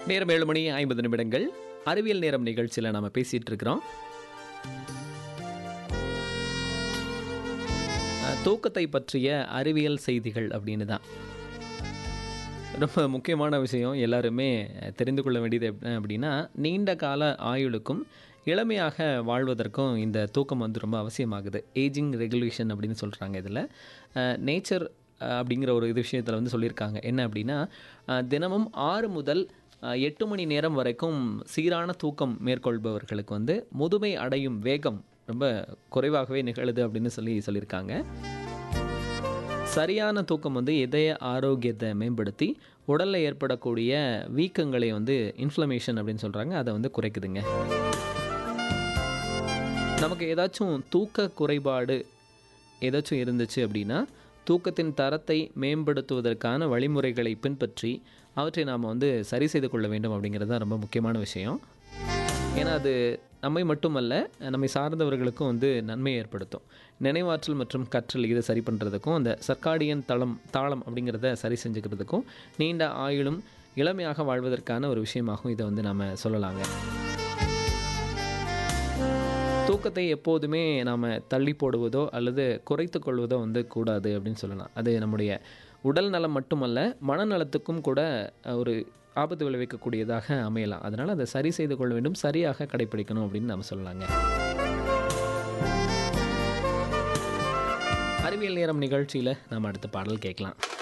நேரம் ஏழு மணி ஐம்பது நிமிடங்கள் அறிவியல் நேரம் நிகழ்ச்சியில் நம்ம பேசிட்டு இருக்கிறோம் அஹ், தூக்கத்தை பற்றிய அறிவியல் செய்திகள் அப்படின்னு தான் ரொம்ப முக்கியமான விஷயம் எல்லாருமே தெரிந்து கொள்ள வேண்டியது என்ன அப்படின்னா நீண்ட கால ஆயுளுக்கும் இளமையாக வாழ்வதற்கும் இந்த தூக்கம் வந்து ரொம்ப அவசியமாகுது ஏஜிங் ரெகுலேஷன் அப்படின்னு சொல்கிறாங்க இதில் நேச்சர் அப்படிங்கிற ஒரு இது விஷயத்தில் வந்து சொல்லியிருக்காங்க என்ன அப்படின்னா அஹ், தினமும் ஆறு முதல் அஹ், எட்டு மணி நேரம் வரைக்கும் சீரான தூக்கம் மேற்கொள்பவர்களுக்கு வந்து முதுமை அடையும் வேகம் ரொம்ப குறைவாகவே நிகழுது அப்படின்னு சொல்லி சொல்லியிருக்காங்க சரியான தூக்கம் வந்து இதய ஆரோக்கியத்தை மேம்படுத்தி உடலில் ஏற்படக்கூடிய வீக்கங்களை வந்து இன்ஃப்ளமேஷன் அப்படின்னு சொல்கிறாங்க அதை வந்து குறைக்குதுங்க நமக்கு ஏதாச்சும் தூக்க குறைபாடு ஏதாச்சும் இருந்துச்சு அப்படின்னா தூக்கத்தின் தரத்தை மேம்படுத்துவதற்கான வழிமுறைகளை பின்பற்றி அவற்றை நாம் வந்து சரி செய்து கொள்ள வேண்டும் அப்படிங்கிறது தான் ரொம்ப முக்கியமான விஷயம் ஏன்னா அது நம்மை மட்டுமல்ல நம்மை சார்ந்தவர்களுக்கும் வந்து நன்மை ஏற்படுத்தும் நினைவாற்றல் மற்றும் கற்றல் இதை சரி பண்ணுறதுக்கும் அந்த சர்க்காடியன் தளம் தாளம் அப்படிங்கிறத சரி செஞ்சுக்கிறதுக்கும் நீண்ட ஆயுளும் இளமையாக வாழ்வதற்கான ஒரு விஷயமாகவும் இதை வந்து நம்ம சொல்லலாங்க தூக்கத்தை எப்போதுமே நாம் தள்ளி போடுவதோ அல்லது குறைத்து கொள்வதோ வந்து கூடாது அப்படின்னு சொல்லலாம் அது நம்முடைய உடல் நலம் மட்டுமல்ல மனநலத்துக்கும் கூட அஹ், ஒரு ஆபத்து விளைவிக்கக்கூடியதாக அமையலாம் அதனால் அதை சரி செய்து கொள்ள வேண்டும் சரியாக கடைப்பிடிக்கணும் அப்படின்னு நம்ம சொல்லலாங்க அறிவியல் நேரம் நிகழ்ச்சியில் நம்ம அடுத்த பாடல் கேட்கலாம்